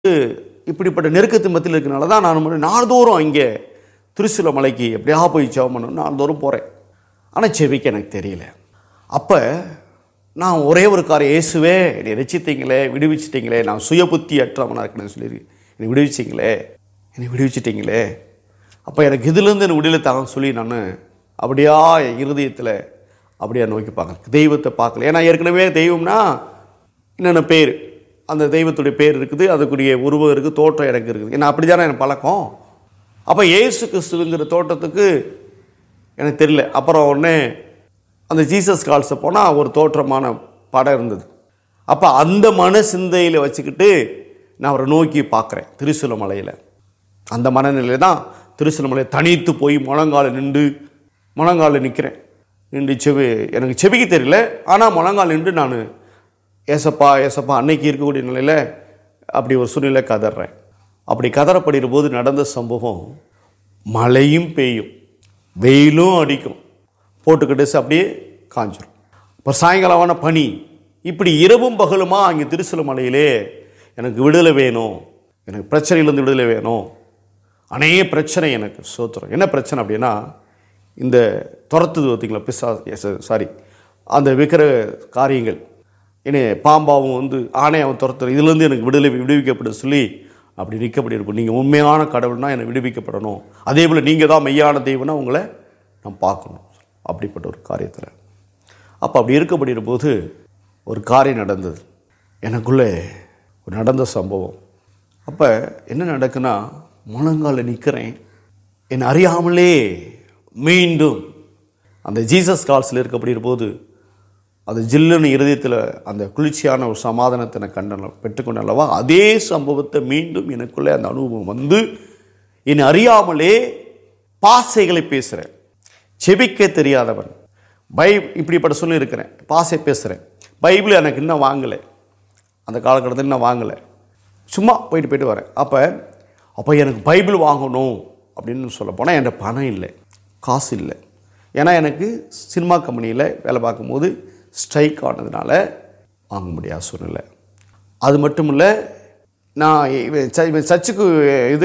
இப்படிப்பட்ட நெருக்கத்து மத்தியில் இருக்கனால தான் நான் முன்னாடி நாள்தோறும் இங்கே திருச்சில மலைக்கு எப்படியா போய் ஜெபம் பண்ணணும் நாள்தோறும் போகிறேன் ஆனால் செவிக்க எனக்கு தெரியல அப்போ நான் ஒரே ஒரு காரியம் இயேசுவே என்னை ரசித்தீங்களே விடுவிச்சிட்டீங்களே நான் சுய புத்தி அற்றவனாக இருக்கேன்னு சொல்லி என்னை விடுவிச்சிங்களே என்னை விடுவிச்சிட்டீங்களே அப்போ எனக்கு இதுலேருந்து என்னை விடுதலை தாங்கன்னு சொல்லி நான் அப்படியா என் இருதயத்தில் அப்படியா நோக்கி பார்க்குறேன் தெய்வத்தை பார்க்கல ஏன்னா ஏற்கனவே தெய்வம்னா என்னென்ன பேர் அந்த தெய்வத்துடைய பேர் இருக்குது அதுக்குரிய உருவம் இருக்குது தோற்றம் எனக்கு இருக்குது ஏன்னா அப்படி தானே எனக்கு பழக்கம் அப்போ ஏசு கிறிஸ்துங்கிற தோட்டத்துக்கு எனக்கு தெரியல அப்புறம் உடனே அந்த ஜீசஸ் கால்ஸை போனால் ஒரு தோற்றமான படம் இருந்தது அப்போ அந்த மன சிந்தையில் வச்சுக்கிட்டு நான் அவரை நோக்கி பார்க்குறேன் திருசூல மலையில் அந்த மனநிலை தான் திருசூல மலையை தனித்து போய் முழங்கால நின்று முழங்கால நிற்கிறேன் நின்று செவி எனக்கு செபிக்க தெரியல ஆனால் முழங்கால் நின்று நான் ஏசப்பா ஏசப்பா அன்னைக்கு இருக்கக்கூடிய நிலையில் அப்படி ஒரு சூழ்நிலை கதறேன் அப்படி கதறப்படுகிற போது நடந்த சம்பவம் மழையும் பெய்யும் வெயிலும் அடிக்கும் போட்டுக்கிட்டு அப்படியே காஞ்சிரும் இப்போ சாயங்காலமான பனி இப்படி இரவும் பகலுமா அங்கே திருச்சில மலையிலே எனக்கு விடுதலை வேணும் எனக்கு பிரச்சனையிலேருந்து விடுதலை வேணும் அநேக பிரச்சனை எனக்கு சோத்துறோம் என்ன பிரச்சனை அப்படின்னா இந்த துரத்துது பார்த்தீங்களா பிசா சாரி அந்த விக்கிர காரியங்கள் என்னை பாம்பாவும் வந்து ஆணையாவும் துரத்துற இதுலேருந்து எனக்கு விடுதலை விடுவிக்கப்பட சொல்லி அப்படி நிற்கப்படி இருக்கும் நீங்கள் உண்மையான கடவுள்னா என்னை விடுவிக்கப்படணும் அதே போல் நீங்கள் தான் மெய்யான தெய்வம்னா உங்களை நான் பார்க்கணும் அப்படிப்பட்ட ஒரு காரியத்தில் அப்போ அப்படி இருக்கப்படுகிற போது ஒரு காரியம் நடந்தது எனக்குள்ளே ஒரு நடந்த சம்பவம் அப்போ என்ன நடக்குன்னா முழங்கால நிற்கிறேன் என்னை அறியாமலே மீண்டும் அந்த ஜீசஸ் கால்ஸில் இருக்கப்படுகிற போது அது ஜில்லுன்னு இருதயத்தில் அந்த குளிர்ச்சியான ஒரு சமாதானத்தை நான் கண்ட பெற்றுக்கொண்ட அல்லவா அதே சம்பவத்தை மீண்டும் எனக்குள்ளே அந்த அனுபவம் வந்து என்னை அறியாமலே பாசைகளை பேசுகிறேன் செபிக்க தெரியாதவன் பை இப்படிப்பட்ட சொல்லி இருக்கிறேன் பாசை பேசுகிறேன் பைபிள் எனக்கு இன்னும் வாங்கலை அந்த காலகட்டத்தில் இன்னும் வாங்கலை சும்மா போயிட்டு போயிட்டு வரேன் அப்போ அப்போ எனக்கு பைபிள் வாங்கணும் அப்படின்னு சொல்ல போனால் என்கிட்ட பணம் இல்லை காசு இல்லை ஏன்னா எனக்கு சினிமா கம்பெனியில் வேலை பார்க்கும்போது ஸ்ட்ரைக் ஆனதுனால வாங்க முடியாத சூழ்நிலை அது மட்டும் இல்லை நான் இவன் ச- இவன் சர்ச்சுக்கு இது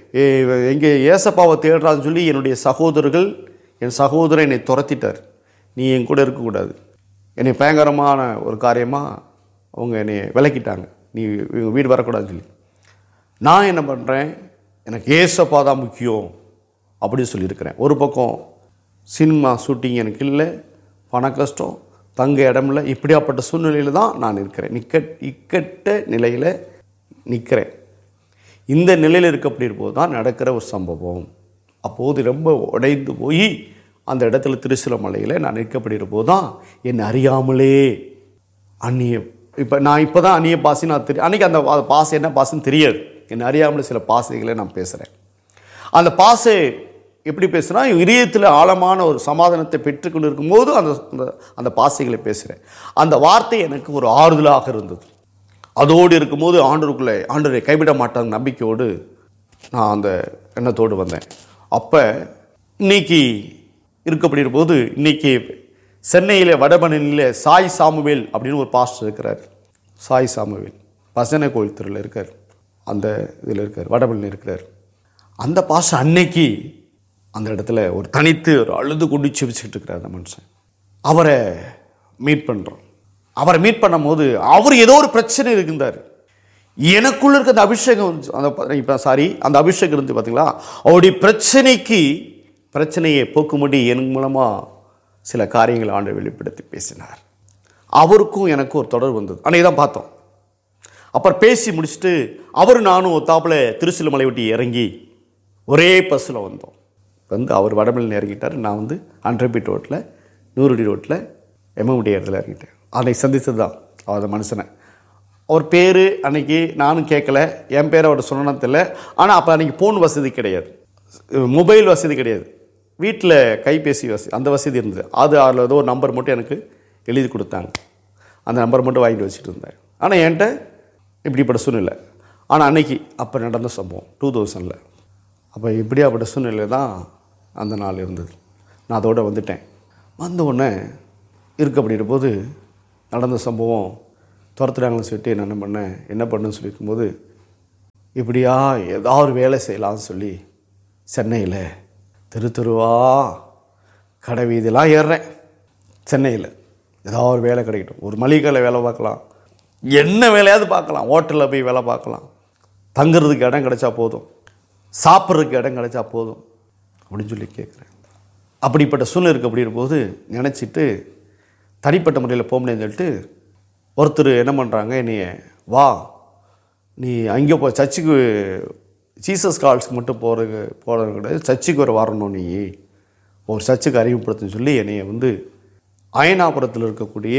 எங்கே ஏசப்பாவை தேடுறான்னு சொல்லி என்னுடைய சகோதரர்கள் என் சகோதரன் என்னை துரத்திட்டார் நீ என் கூட இருக்கக்கூடாது என்னை பயங்கரமான ஒரு காரியமாக அவங்க என்னை விலக்கிட்டாங்க நீ இவங்க வீடு வரக்கூடாதுன்னு சொல்லி நான் என்ன பண்ணுறேன் எனக்கு ஏசப்பா தான் முக்கியம் அப்படின்னு சொல்லியிருக்கிறேன் ஒரு பக்கம் சினிமா ஷூட்டிங் எனக்கு இல்லை பண கஷ்டம் தங்க இடம் இல்லை இப்படியாப்பட்ட சூழ்நிலையில் தான் நான் இருக்கிறேன் நிக்கட் இக்கட்ட நிலையில் நிற்கிறேன் இந்த நிலையில் இருக்கப்படுகிற போது தான் நடக்கிற ஒரு சம்பவம் அப்போது ரொம்ப உடைந்து போய் அந்த இடத்துல திருச்சில மலையில் நான் நிற்கப்படுகிற போது தான் என்னை அறியாமலே அந்நிய இப்போ நான் இப்போ தான் அந்நிய பாசி நான் தெரியும் அன்றைக்கி அந்த பா- பாசை என்ன பாசைன்னு தெரியாது என்னை அறியாமலே சில பாசைகளை நான் பேசுகிறேன் அந்த பாசை எப்படி பேசுனா இதயத்தில் ஆழமான ஒரு சமாதானத்தை பெற்றுக்கொண்டு இருக்கும்போது அந்த அந்த அந்த பாசைகளை பேசுகிறேன் அந்த வார்த்தை எனக்கு ஒரு ஆறுதலாக இருந்தது அதோடு இருக்கும்போது ஆண்டருக்குள்ளே ஆண்டரை கைவிட மாட்டாங்க நம்பிக்கையோடு நான் அந்த எண்ணத்தோடு வந்தேன் அப்போ இன்னைக்கு இருக்கப்படுகிற போது இன்னைக்கு சென்னையில் வடபழனியில் சாய் சாமுவேல் அப்படின்னு ஒரு பாஸ்டர் இருக்கிறார் சாய் சாமுவேல் பசனை கோயில் தெருவில் இருக்கார் அந்த இதில் இருக்கார் வடபழனி இருக்கிறார் அந்த பாஸ்டர் அன்னைக்கு அந்த இடத்துல ஒரு தனித்து ஒரு அழுது கொண்டு செபிச்சுக்கிட்டு இருக்கிறார் அந்த மனுஷன் அவரை மீட் பண்ணுறோம் அவரை மீட் பண்ணும்போது அவர் ஏதோ ஒரு பிரச்சனை இருந்தார் எனக்குள்ள இருக்க அந்த அபிஷேகம் வந்து- அந்த ப- இப்போ சாரி அந்த அபிஷேகம் இருந்து பார்த்தீங்களா அவருடைய பிரச்சனைக்கு பிரச்சனையை போக்கும்படி என் மூலமாக சில காரியங்களை ஆண்டு வெளிப்படுத்தி பேசினார் அவருக்கும் எனக்கும் ஒரு தொடர்பு வந்தது அன்னைக்கு தான் பார்த்தோம் அப்புறம் பேசி முடிச்சுட்டு அவர் நானும் ஒத்தாப்புல திருச்சிலுமலை விட்டு இறங்கி ஒரே பஸ்ஸில் வந்தோம் வந்து அவர் வடமலையில் இறங்கிட்டார் நான் வந்து அன்றபீட் ரோட்டில் நூறுடி ரோட்டில் எம்எம்டி இடத்துல இறங்கிட்டேன் அன்னைக்கு சந்தித்தது தான் அவர் அந்த மனுஷனை அவர் பேர் அன்னைக்கு நானும் கேட்கல என் பேர் அவர் சொன்னா தெரியல ஆனால் அப்போ அன்னைக்கு ஃபோன் வசதி கிடையாது மொபைல் வசதி கிடையாது வீட்டில் கைபேசி வசதி அந்த வசதி இருந்தது அது அதில் ஏதோ ஒரு நம்பர் மட்டும் எனக்கு எழுதி கொடுத்தாங்க அந்த நம்பர் மட்டும் வாங்கிட்டு வச்சுட்டு இருந்தேன் ஆனால் என்கிட்ட இப்படிப்பட்ட சூழ்நிலை ஆனால் அன்னைக்கு அப்போ நடந்த சம்பவம் டூ தௌசண்டில் அப்போ இப்படியாப்பட்ட சூழ்நிலை தான் அந்த நாள் இருந்தது நான் அதோட வந்துட்டேன் வந்த உடனே இருக்க அப்படின்ற போது நடந்த சம்பவம் துரத்துறாங்கன்னு சொல்லிட்டு நான் என்ன பண்ணேன் என்ன பண்ணுன்னு சொல்லியிருக்கும்போது இப்படியா ஏதாவது ஒரு வேலை செய்யலாம்னு சொல்லி சென்னையில் தெரு தெருவா கடை வீதியெல்லாம் ஏறுறேன் சென்னையில் ஏதாவது ஒரு வேலை கிடைக்கட்டும் ஒரு மளிகை கடையில் வேலை பார்க்கலாம் என்ன வேலையாவது பார்க்கலாம் ஹோட்டலில் போய் வேலை பார்க்கலாம் தங்குறதுக்கு இடம் கிடைச்சா போதும் சாப்பிட்றதுக்கு இடம் கிடைச்சா போதும் அப்படின்னு சொல்லி கேட்குறேன் அப்படிப்பட்ட சூழ்நிலை இருக்கு அப்படி இருக்கும்போது நினச்சிட்டு தனிப்பட்ட முறையில் போக முடியும்னு சொல்லிட்டு ஒருத்தர் என்ன பண்ணுறாங்க என்னைய வா நீ அங்கே போ சர்ச்சுக்கு ஜீசஸ் கால்ஸ்க்கு மட்டும் போகிறது போகிறது கிடையாது சர்ச்சுக்கு ஒரு வரணும் நீ ஒரு சர்ச்சுக்கு அறிமுகப்படுத்துன்னு சொல்லி என்னைய வந்து அயனாபுரத்தில் இருக்கக்கூடிய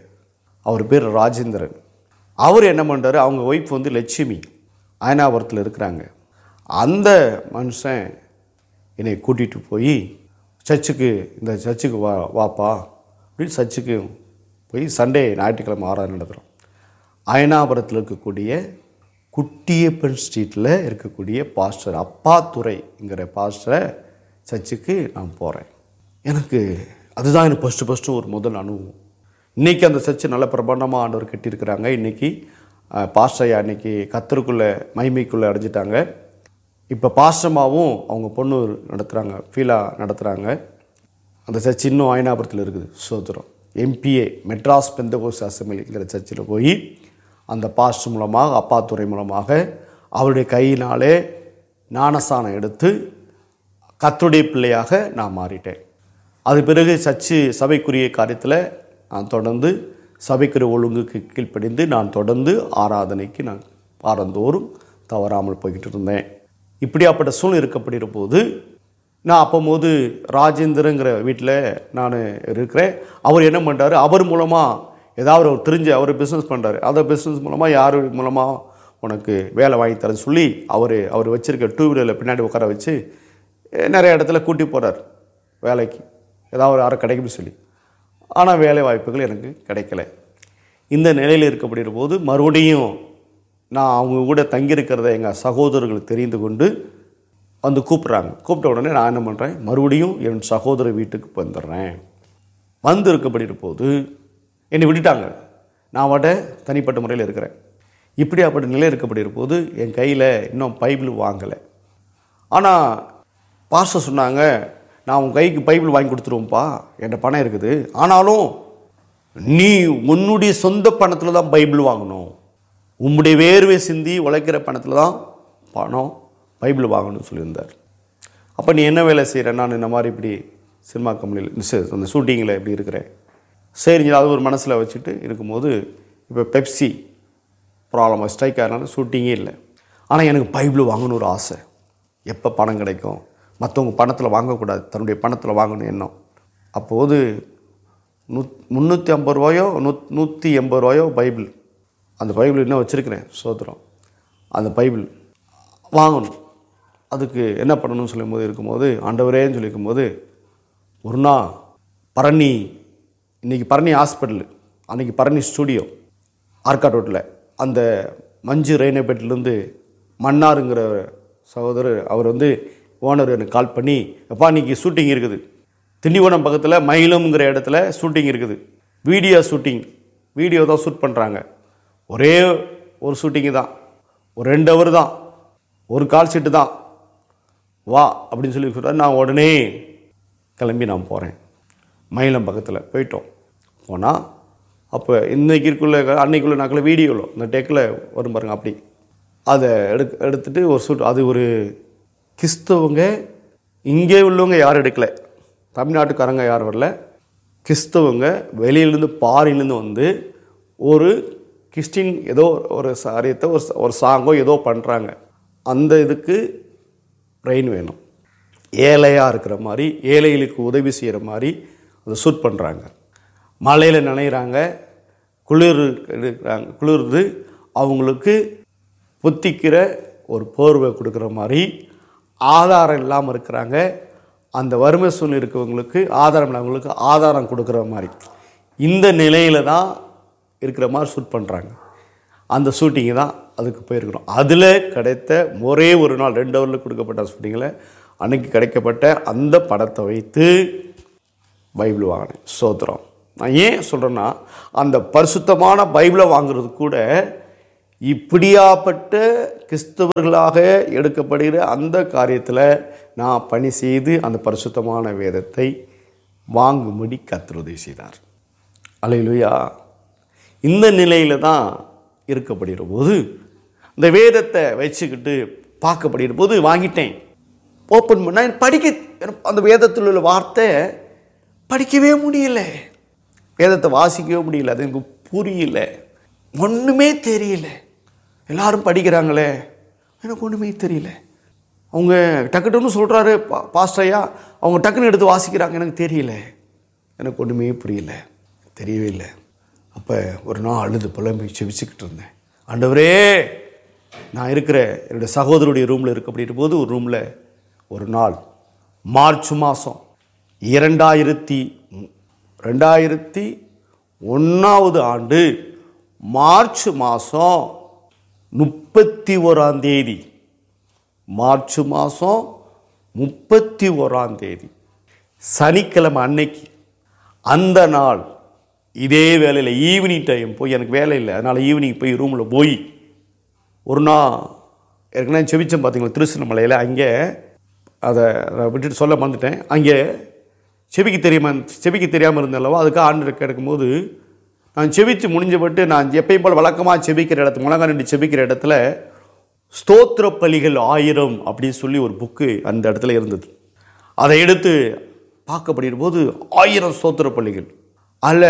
அவர் பேர் ராஜேந்திரன் அவர் என்ன பண்ணுறாரு அவங்க ஒய்ஃப் வந்து லட்சுமி அயனாபுரத்தில் இருக்கிறாங்க அந்த மனுஷன் என்னை கூட்டிகிட்டு போய் சர்ச்சுக்கு இந்த சர்ச்சுக்கு வா வாப்பா அப்படின்னு சர்ச்சுக்கு போய் சண்டே ஞாயிற்றுக்கிழமை ஆறாவது நடத்துகிறோம் அயனாபுரத்தில் இருக்கக்கூடிய குட்டியப்பன் ஸ்ட்ரீட்டில் இருக்கக்கூடிய பாஸ்டர் அப்பாத்துறைங்கிற பாஸ்டரை சர்ச்சுக்கு நான் போகிறேன் எனக்கு அதுதான் எனக்கு ஃபஸ்ட்டு ஃபஸ்ட்டு ஒரு முதல் அனுபவம் இன்றைக்கி அந்த சர்ச்சு நல்ல பிரபண்டமாக ஆண்டவர் கட்டியிருக்கிறாங்க இன்றைக்கி பாஸ்டரையா இன்னைக்கு கத்தருக்குள்ளே மைமைக்குள்ளே அடைஞ்சிட்டாங்க இப்போ பாஸ்டமாவும் அவங்க பொண்ணு நடத்துகிறாங்க ஃபீலா நடத்துகிறாங்க அந்த சர்ச் இன்னும் அயனாபுரத்தில் இருக்குது சோதரம் எம்பிஏ மெட்ராஸ் பெந்தகோஸ் அசம்பிளிங்கிற சர்ச்சில் போய் அந்த பாஸ்டர் மூலமாக அப்பாத்துறை மூலமாக அவருடைய கையினாலே ஞானஸ்தானம் எடுத்து கத்துடைய பிள்ளையாக நான் மாறிட்டேன் அது பிறகு சர்ச்சு சபைக்குரிய காரியத்தில் நான் தொடர்ந்து சபைக்குரிய ஒழுங்குக்கு கீழ்ப்படிந்து நான் தொடர்ந்து ஆராதனைக்கு நான் வாரந்தோறும் தவறாமல் போய்கிட்டு இருந்தேன் இப்படியாப்பட்ட சூழ்நிலை இருக்கப்படுகிற போது நான் அப்போது ராஜேந்திரங்கிற வீட்டில் நான் இருக்கிறேன் அவர் என்ன பண்ணுறாரு அவர் மூலமாக ஏதாவது ஒரு தெரிஞ்ச அவர் பிஸ்னஸ் பண்ணுறாரு அந்த பிஸ்னஸ் மூலமாக யார் மூலமாக உனக்கு வேலை வாங்கி தரேன்னு சொல்லி அவர் அவர் வச்சுருக்க டூ வீலரில் பின்னாடி உட்கார வச்சு அஹ், நிறைய இடத்துல கூட்டி போகிறார் வேலைக்கு ஏதாவது ஒரு அரை கிடைக்கும்னு சொல்லி ஆனால் வேலை வாய்ப்புகள் எனக்கு கிடைக்கல இந்த நிலையில் இருக்கப்படுகிற போது மறுபடியும் நான் அவங்க கூட தங்கியிருக்கிறத எங்கள் சகோதரர்களுக்கு தெரிந்து கொண்டு வந்து கூப்பிட்றாங்க கூப்பிட்ட உடனே நான் என்ன பண்ணுறேன் மறுபடியும் என் சகோதர வீட்டுக்கு வந்துடுறேன் வந்து இருக்கப்படுகிற போது என்னை விட்டுட்டாங்க நான் வட தனிப்பட்ட முறையில் இருக்கிறேன் இப்படியாப்பட்ட நிலை இருக்கப்படுகிற போது என் கையில் இன்னும் பைபிள் வாங்கலை ஆனால் பாஸ்டர் சொன்னாங்க நான் உன் கைக்கு பைபிள் வாங்கி கொடுத்துருவோம்ப்பா என்கிட்ட பணம் இருக்குது ஆனாலும் நீ உன்னுடைய சொந்த பணத்தில் தான் பைபிள் வாங்கணும் உம்முடைய வேர்வை சிந்தி உழைக்கிற பணத்தில் தான் பணம் பைபிள் வாங்கணும்னு சொல்லியிருந்தார் அப்போ நீ என்ன வேலை செய்கிற நான் இந்த மாதிரி இப்படி சினிமா கம்பெனியில் அந்த ஷூட்டிங்கில் இப்படி இருக்கிறேன் சரிங்க அது ஒரு மனசில் வச்சுட்டு இருக்கும்போது இப்போ பெப்சி ப்ராப்ளம் ஸ்ட்ரைக் ஆகிறனால ஷூட்டிங்கே இல்லை ஆனால் எனக்கு பைபிள் வாங்கணும் ஒரு ஆசை எப்போ பணம் கிடைக்கும் மற்றவங்க பணத்தில் வாங்கக்கூடாது தன்னுடைய பணத்தில் வாங்கணும் எண்ணம் அப்போது நூ முந்நூற்றி ஐம்பது ரூபாயோ நூ நூற்றி எண்பது ரூபாயோ பைபிள் அந்த பைபிள் இன்னும் வச்சுருக்கிறேன் சோதரம் அந்த பைபிள் வாங்கணும் அதுக்கு என்ன பண்ணணும்னு சொல்லும்போது இருக்கும்போது ஆண்டவரேன்னு சொல்லியிருக்கும்போது ஒரு நாள் பரணி இன்றைக்கி பரணி ஹாஸ்பிட்டல் அன்றைக்கி பரணி ஸ்டூடியோ ஆர்காட் ரோட்டில் அந்த மஞ்சு ரெய்னபேட்டிலேருந்து மன்னாருங்கிற சகோதரர் அவர் வந்து ஓனர் எனக்கு கால் பண்ணி எப்பா இன்னைக்கு ஷூட்டிங் இருக்குது திண்டிவனம் பக்கத்தில் மயிலம்ங்கிற இடத்துல ஷூட்டிங் இருக்குது வீடியோ ஷூட்டிங் வீடியோ தான் ஷூட் பண்ணுறாங்க ஒரே ஒரு ஷூட்டிங்கு தான் ஒரு ரெண்டு ஹவர் தான் ஒரு கால் ஷீட்டு தான் வா அப்படின்னு சொல்லி சொல்கிறார் நான் உடனே கிளம்பி நான் போகிறேன் மயிலம் பக்கத்தில் போயிட்டோம் போனால் அப்போ இன்னைக்கு இருக்குள்ள அன்னைக்குள்ள நாக்குள்ள வீடியோவில் இந்த டெக்கில் வரும் பாருங்க அப்படி அதை எடு எடுத்துட்டு ஒரு சூட் அது ஒரு கிறிஸ்தவங்க இங்கே உள்ளவங்க யாரும் எடுக்கலை தமிழ்நாட்டுக்காரங்க யாரும் வரல கிறிஸ்தவங்க வெளியிலேருந்து பாரிலேருந்து வந்து ஒரு கிறிஸ்டின் ஏதோ ஒரு காரியத்தை ஒரு ஒரு சாங்கோ ஏதோ பண்ணுறாங்க அந்த இதுக்கு ரெயின் வேணும் ஏழையாக இருக்கிற மாதிரி ஏழைகளுக்கு உதவி செய்கிற மாதிரி அதை ஷூட் பண்ணுறாங்க மழையில் நனைகிறாங்க குளிர் எடுக்கிறாங்க குளிர்து அவங்களுக்கு புத்திக்கிற ஒரு போர்வை கொடுக்குற மாதிரி ஆதாரம் இல்லாமல் இருக்கிறாங்க அந்த வறுமை சூழ்நிலை இருக்கவங்களுக்கு ஆதாரம் இல்லாதவங்களுக்கு ஆதாரம் கொடுக்குற மாதிரி இந்த நிலையில தான் இருக்கிற மாதிரி ஷூட் பண்ணுறாங்க அந்த ஷூட்டிங்கு தான் அதுக்கு போயிருக்கிறோம் அதில் கிடைத்த ஒரே ஒரு நாள் ரெண்டு ஹவரில் கொடுக்கப்பட்ட ஷூட்டிங்கில் அன்னைக்கு கிடைக்கப்பட்ட அந்த படத்தை வைத்து பைபிள் வாங்கினேன் சோத்திரம் நான் ஏன் சொல்கிறேன்னா அந்த பரிசுத்தமான பைபிளை வாங்குறது கூட இப்படியாப்பட்ட கிறிஸ்தவர்களாக எடுக்கப்படுகிற அந்த காரியத்தில் நான் பணி செய்து அந்த பரிசுத்தமான வேதத்தை வாங்கும்படி கர்த்தர் உதவி செய்தார் அலையிலுயா இந்த நிலையில தான் இருக்கப்படுகிற போது இந்த வேதத்தை வச்சுக்கிட்டு பார்க்கப்படுகிற போது வாங்கிட்டேன் ஓப்பன் பண்ண படிக்க எனக்கு அந்த வேதத்தில் உள்ள வார்த்தை படிக்கவே முடியல வேதத்தை வாசிக்கவே முடியல அது எனக்கு புரியல ஒன்றுமே தெரியல எல்லாரும் படிக்கிறாங்களே எனக்கு ஒன்றுமே தெரியல அவங்க டக்குன்னு சொல்கிறாரு பா பாஸ்டையா அவங்க டக்குன்னு எடுத்து வாசிக்கிறாங்க எனக்கு தெரியல எனக்கு ஒன்றுமே புரியல தெரியவே இல்லை அப்போ ஒரு நாள் அழுது புலம்பி செவிச்சுக்கிட்டு இருந்தேன் ஆண்டவரே நான் இருக்கிற என்னுடைய சகோதரருடைய ரூமில் இருக்க அப்படின்ற போது ஒரு ரூமில் ஒரு நாள் மார்ச் மாதம் இரண்டாயிரத்தி ரெண்டாயிரத்தி ஒன்றாவது ஆண்டு மார்ச் மாதம் முப்பத்தி ஓராம் தேதி மார்ச் மாதம் முப்பத்தி ஓராம் தேதி சனிக்கிழமை அன்னைக்கு அந்த நாள் இதே வேலையில் ஈவினிங் டைம் போய் எனக்கு வேலை இல்லை அதனால் ஈவினிங் போய் ரூமில் போய் ஒரு நாள் ஏற்கனவே செவிச்சேன் பார்த்தீங்களா திருச்சினமலையில் அங்கே அதை நான் விட்டுட்டு சொல்ல மறந்துட்டேன் அங்கே செவிக்கு தெரியாமல் செவிக்கு தெரியாமல் இருந்தல்லவா அதுக்கு ஆண்டு கிடைக்கும்போது நான் செவிச்சு முடிஞ்சப்பட்டு நான் எப்பயும் போல் வழக்கமாக செபிக்கிற இடத்துல முழங்கா நின்று செபிக்கிற இடத்துல ஸ்தோத்திர பலிகள் ஆயிரம் அப்படின்னு சொல்லி ஒரு புக்கு அந்த இடத்துல இருந்தது அதை எடுத்து பார்க்கப்படுகிற போது ஆயிரம் ஸ்தோத்திர பள்ளிகள் அதில்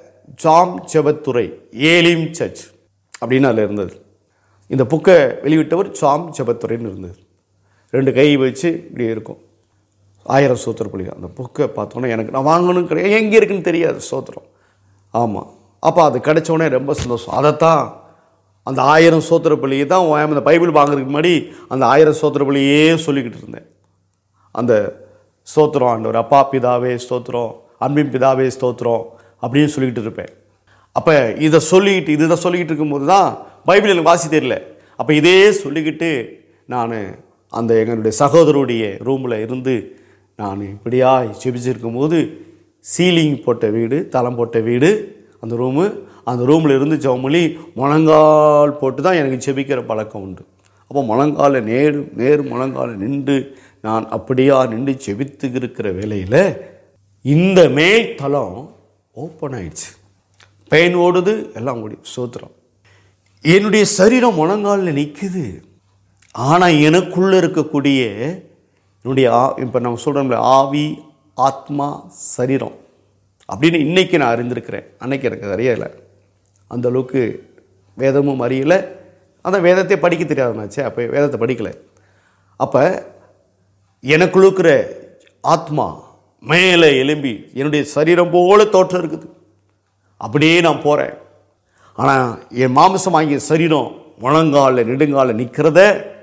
ஜாம் செபத்துறை ஏலிம் சர்ச் அப்படின்னு அதில் இருந்தது இந்த புக்கை வெளியிட்டவர் ஜாம் செபத்துறைன்னு இருந்தது ரெண்டு கை வச்சு இப்படி இருக்கும் ஆயிரம் சோத்திர பள்ளிகள் அந்த புக்கை பார்த்தோன்னே எனக்கு நான் வாங்கணும் கிடையாது எங்கே இருக்குன்னு தெரியாது சோத்திரம் ஆமாம் அப்போ அது கிடைச்ச உடனே ரொம்ப சந்தோஷம் அதைத்தான் அந்த ஆயிரம் சோத்திர பள்ளியை தான் அந்த பைபிள் வாங்குறதுக்கு முன்னாடி அந்த ஆயிரம் சோத்திர பள்ளியே சொல்லிக்கிட்டு இருந்தேன் அந்த ஸ்தோத்திரம் ஆண்டவர் அப்பா பிதாவே ஸ்தோத்திரம் அன்பின் பிதாவே ஸ்தோத்திரம் அப்படின்னு சொல்லிக்கிட்டு இருப்பேன் அப்போ இதை சொல்லிக்கிட்டு இதுதான் சொல்லிக்கிட்டு இருக்கும்போது தான் பைபிள் எனக்கு வாசி தெரியல அப்போ இதே சொல்லிக்கிட்டு நான் அந்த எங்களுடைய சகோதரருடைய ரூமில் இருந்து நான் இப்படியா செபிச்சிருக்கும் போது சீலிங் போட்ட வீடு தளம் போட்ட வீடு அந்த ரூமு அந்த ரூமில் இருந்து ஜவுமொழி முழங்கால் போட்டு தான் எனக்கு செபிக்கிற பழக்கம் உண்டு அப்போ முழங்கால நேரு நேர் முழங்கால நின்று நான் அப்படியா நின்று செபித்து இருக்கிற வேலையில் இந்த மேல் தளம் ஓப்பன் ஆயிடுச்சு பெயின் ஓடுது எல்லாம் ஓடி சோத்திரம் என்னுடைய சரீரம் முழங்காலில் நிற்குது ஆனால் எனக்குள்ளே இருக்கக்கூடிய என்னுடைய ஆ இப்போ நம்ம சொல்கிறோம்ல ஆவி ஆத்மா சரீரம் அப்படின்னு இன்னைக்கு நான் அறிந்திருக்கிறேன் அன்னைக்கு எனக்கு அறியலை அந்த அளவுக்கு வேதமும் அறியலை அந்த வேதத்தை படிக்க தெரியாதனாச்சே அப்போ வேதத்தை படிக்கலை அப்போ எனக்குள்ள இருக்கிற ஆத்மா மேலே எலும்பி என்னுடைய சரீரம் போல தோற்றம் இருக்குது அப்படியே நான் போகிறேன் ஆனால் என் மாமிசம் ஆகிய சரீரம் முழங்கால நெடுங்கால நிற்கிறத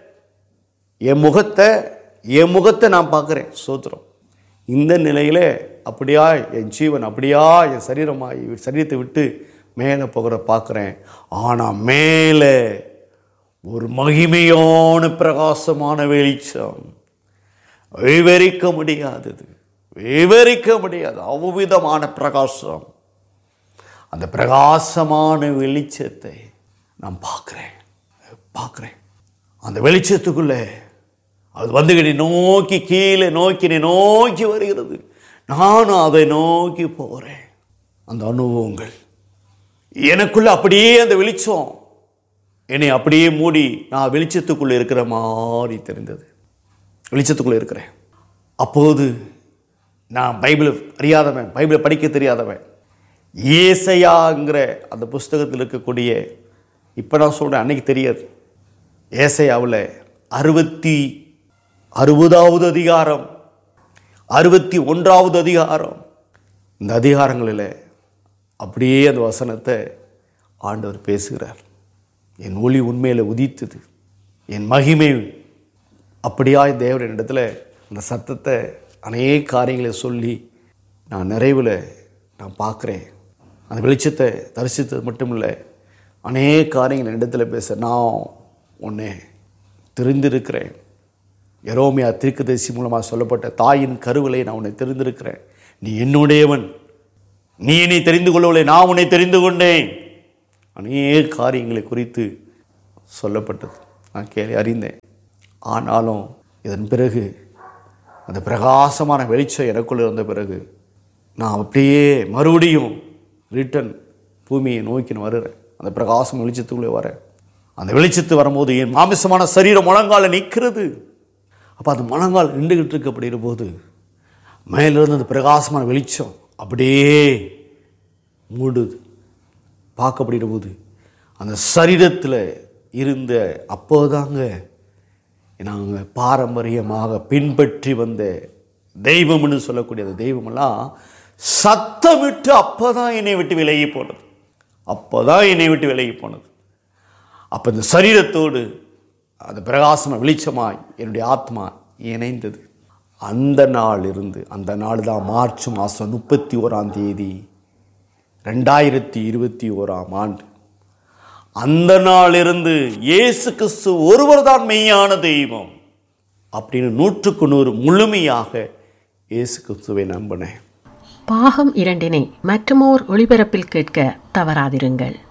என் முகத்தை என் முகத்தை நான் பார்க்குறேன் சோத்திரம் இந்த நிலையில் அப்படியா என் ஜீவன் அப்படியா என் சரீரமாய் சரீரத்தை விட்டு மேலே போகிற பார்க்குறேன் ஆனால் மேலே ஒரு மகிமையான பிரகாசமான வெளிச்சம் விவரிக்க முடியாதது விவரிக்க முடியாது அவ்விதமான பிரகாசம் அந்த பிரகாசமான வெளிச்சத்தை நான் பார்க்குறேன் பார்க்குறேன் அந்த வெளிச்சத்துக்குள்ளே அது வந்துகிட்டு நோக்கி கீழே நோக்கி என்னை நோக்கி வருகிறது நானும் அதை நோக்கி போகிறேன் அந்த அனுபவங்கள் எனக்குள்ள அப்படியே அந்த வெளிச்சம் என்னை அப்படியே மூடி நான் வெளிச்சத்துக்குள்ளே இருக்கிற மாதிரி தெரிந்தது வெளிச்சத்துக்குள்ளே இருக்கிறேன் அப்போது நான் பைபிள் அறியாதவன் பைபிளை படிக்க தெரியாதவன் ஏசையாங்கிற அந்த புஸ்தகத்தில் இருக்கக்கூடிய இப்போ நான் சொல்கிறேன் அன்னைக்கு தெரியாது ஏசையாவில் அறுபத்தி அறுபதாவது அதிகாரம் அறுபத்தி ஒன்றாவது அதிகாரம் இந்த அதிகாரங்களில் அப்படியே அந்த வசனத்தை ஆண்டவர் பேசுகிறார் என் ஒளி உண்மையில் உதித்தது என் மகிமை அப்படியாய் தேவன் இடத்துல அந்த சத்தத்தை அநேக காரியங்களை சொல்லி நான் நிறைவில் நான் பார்க்குறேன் அந்த வெளிச்சத்தை தரிசித்தது மட்டும் இல்லை அநேக காரியங்கள் இடத்துல பேச நான் உன்னை தெரிந்திருக்கிறேன் எரோமியா தீர்க்கதரிசி மூலமாக சொல்லப்பட்ட தாயின் கருவிலை நான் உன்னை தெரிந்திருக்கிறேன் நீ என்னுடையவன் நீ என்னை தெரிந்து கொள்ளவில்லை நான் உன்னை தெரிந்து கொண்டேன் அநேக காரியங்களை குறித்து சொல்லப்பட்டது நான் கேள்வி அறிந்தேன் ஆனாலும் இதன் பிறகு அந்த பிரகாசமான வெளிச்சம் எனக்குள்ள இருந்த பிறகு நான் அப்படியே மறுபடியும் ரிட்டன் பூமியை நோக்கி நான் வருகிறேன் அந்த பிரகாசம் வெளிச்சத்துக்குள்ளே வரேன் அந்த வெளிச்சத்து வரும்போது என் மாமிசமான சரீரம் முழங்கால நிற்கிறது அப்போ அந்த முழங்கால் நின்றுகிட்டு இருக்க அப்படிங்கிற போது மேலிருந்து அந்த பிரகாசமான வெளிச்சம் அப்படியே மூடுது பார்க்க அப்படிங்கிற போது அந்த சரீரத்தில் இருந்த அப்போதாங்க நாங்கள் பாரம்பரியமாக பின்பற்றி வந்த தெய்வம்னு சொல்லக்கூடிய அந்த தெய்வமெல்லாம் சத்தமிட்டு அப்போ தான் என்னை விட்டு விலகி போனது அப்போ தான் என்னை விட்டு விலகி போனது அப்போ இந்த சரீரத்தோடு அந்த பிரகாசமாக வெளிச்சமாய் என்னுடைய ஆத்மா இணைந்தது அந்த நாள் இருந்து அந்த நாள் தான் மார்ச் மாதம் முப்பத்தி ஓராம் தேதி ரெண்டாயிரத்தி இருபத்தி ஓராம் ஆண்டு அந்த நாளிலிருந்து இயேசு கிறிஸ்து ஒருவர் தான் மெய்யான தெய்வம் அப்படின்னு நூற்றுக்கு நூறு முழுமையாக இயேசு கிறிஸ்துவை நம்பினேன் பாகம் இரண்டினை மற்றுமோர் ஒளிபரப்பில் கேட்க தவறாதிருங்கள்